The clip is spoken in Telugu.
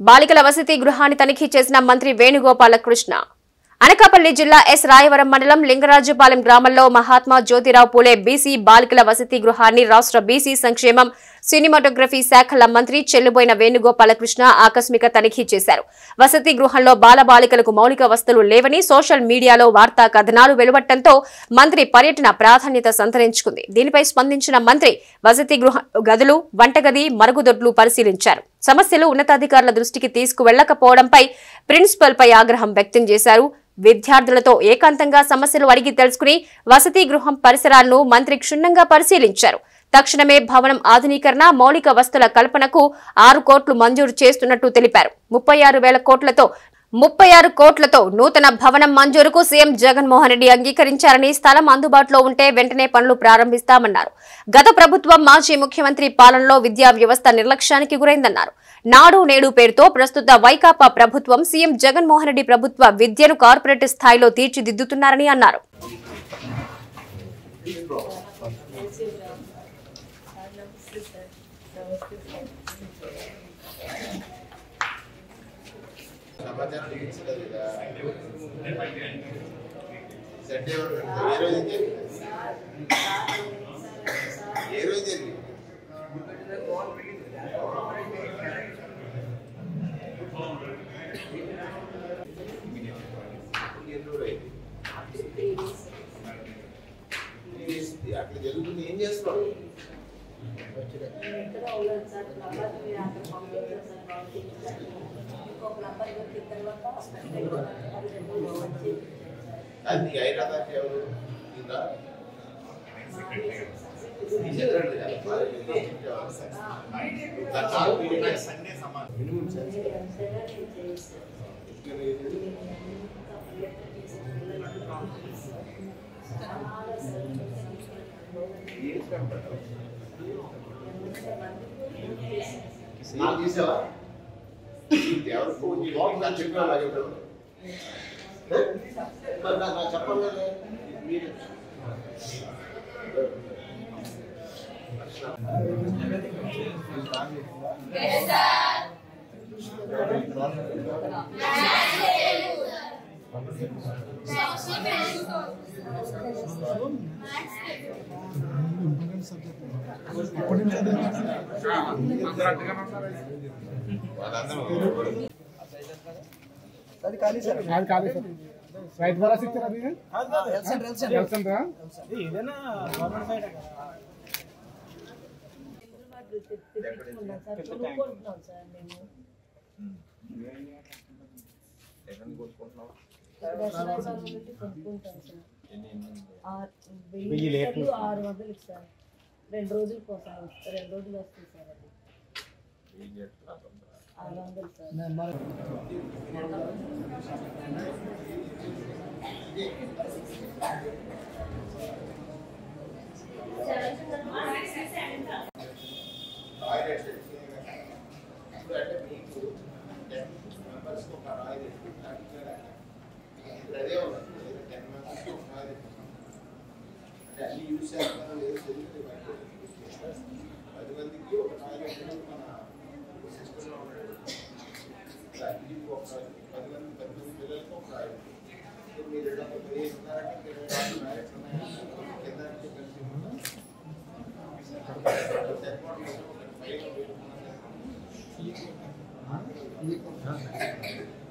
బాలికల వసతి గృహాన్ని తనిఖీ చేసిన మంత్రి వేణుగోపాలకృష్ణ అనకాపల్లి జిల్లా ఎస్ రాయవరం మండలం లింగరాజుపాలెం గ్రామంలో మహాత్మా జ్యోతిరావు పూలే బీసీ బాలికల వసతి గృహాన్ని రాష్ట్ర బీసీ సంక్షేమం సినిమాటోగ్రఫీ శాఖల మంత్రి చెల్లుబోయిన వేణుగోపాలకృష్ణ ఆకస్మిక తనిఖీ చేశారు వసతి గృహంలో బాలబాలికలకు మౌలిక వసతులు లేవని సోషల్ మీడియాలో వార్తా కథనాలు వెలువడటంతో మంత్రి పర్యటన ప్రాధాన్యత సంతరించుకుంది దీనిపై స్పందించిన మంత్రి వసతి గృహ గదులు వంటగది మరుగుదొడ్లు పరిశీలించారు సమస్యలు ఉన్నతాధికారుల దృష్టికి తీసుకువెళ్లకపోవడంపై ప్రిన్సిపల్ పై ఆగ్రహం వ్యక్తం చేశారు విద్యార్థులతో ఏకాంతంగా సమస్యలు అడిగి తెలుసుకుని వసతి గృహం పరిసరాలను మంత్రి క్షుణ్ణంగా పరిశీలించారు తక్షణమే భవనం ఆధునీకరణ మౌలిక వస్తుల కల్పనకు ఆరు కోట్లు మంజూరు చేస్తున్నట్టు తెలిపారు ముప్పై ఆరు వేల కోట్లతో ముప్పై ఆరు కోట్లతో నూతన భవనం మంజూరుకు సీఎం జగన్మోహన్ రెడ్డి అంగీకరించారని స్థలం అందుబాటులో ఉంటే వెంటనే పనులు ప్రారంభిస్తామన్నారు గత ప్రభుత్వం మాజీ ముఖ్యమంత్రి పాలనలో విద్యా వ్యవస్థ నిర్లక్ష్యానికి గురైందన్నారు నాడు నేడు పేరుతో ప్రస్తుత వైకాపా ప్రభుత్వం సీఎం జగన్మోహన్ రెడ్డి ప్రభుత్వ విద్యను కార్పొరేట్ స్థాయిలో తీర్చిదిద్దుతున్నారని అన్నారు సమాచారం ఇచ్చలేదు కదా సెట్ ఎవరు పెడతారు? ఏ రోజు జరిగింది ఏ రోజు జరిగింది ఎన్ని రోజులు అయింది? ఇది అట్లా జరుగుతుంది ఏం చేస్తున్నావు ఎక్కడ ఉండదు సార్ నంబర్ మీరు అక్కడ పంపించారు సార్ కాబట్టి ఇంకొక నంబర్ దొరికిన తర్వాత హాస్పిటల్ వచ్చి అది నీ ఐరాదాకి ఎవరు ఇందా నీ సెక్రటరీ కదా? మరి నీ చెప్పేవారు. దట్టాలు వీడియో సండే సమానం మినిమం సెన్స్ నాకు తీసావా ఎవరు ఫోన్ చేసి నాకు చెప్పావు నాకు చెప్పావు మరి నాకు నాకు చెప్పాలి కదా మీరు వాళ్ళందరూ అది ఖాళీ సార్ అది కాదు సార్ రైతు భరోసా ఇచ్చారు అది ఎల్సన్ ఎల్సన్ తెలుసంతా ఏదైనా గవర్నమెంట్ సైడ్ కదా తెప్పించుకున్నాం సార్ కొనుక్కుంటున్నాం సార్ మేము దసరా నుండి కొనుక్కుంటాం సార్ ఆ- వెయ్యి లీటర్లు ఆరు వందలు సార్ రెండు రోజుల కోసం రెండు రోజులు వస్తుంది సార్ అది ఆరు వందలు సార్ టాయిలెట్స్ ఇప్పుడు అంటే మీకు టెన్ మెంబర్స్కి ఒక టాయిలెట్ ఇప్పుడు అదే ఉన్నది టెన్ మెంబర్స్కి ఒక టాయిలెట్ అంటే అన్ని యూజ్ చేస్తారో లేదో తెలియదు బయట. పది మందికి ఒక టాయిలెట్ మన సిస్టంలో ఉన్నాడు అన్ని ఒక పది మంది పది మంది పిల్లలకి ఒక టాయిలెట్ ఇప్పుడు మీరు రెండు వందల పదిహేను ఉన్నారంటే ఇంకా ఇరవై నాలుగు టాయిలెట్స్ ఉన్నాయి కింద నుంచి కలిసి సరిపోవట్లేదు. పైన పెట్టుకున్నాను.